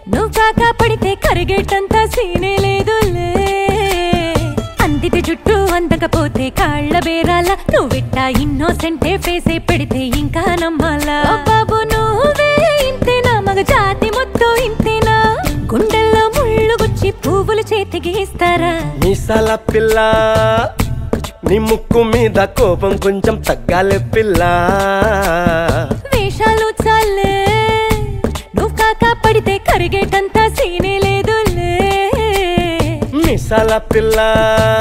నువ్వు కాక పడితే కరిగేటంత సీనే లేదులే అందిటి జుట్టు అందకపోతే కాళ్ళ బేరాల నువ్విట్టా ఇన్నోసెంటే ఫేసే పెడితే ఇంకా నమ్మాలా ఓ బాబు నువ్వే ఇంతేనా మగ జాతి మొత్తం ఇంతేనా గుండెల్లో ముళ్ళు గుచ్చి పువ్వులు చేతికి ఇస్తారా మీసాల పిల్ల నీ ముక్కు మీద కోపం కొంచెం తగ్గాలే పిల్ల వేషాలు చాలే నువ్వు కాక పడితే కరిగేటంత సీనే లేదులే మీసాల పిల్ల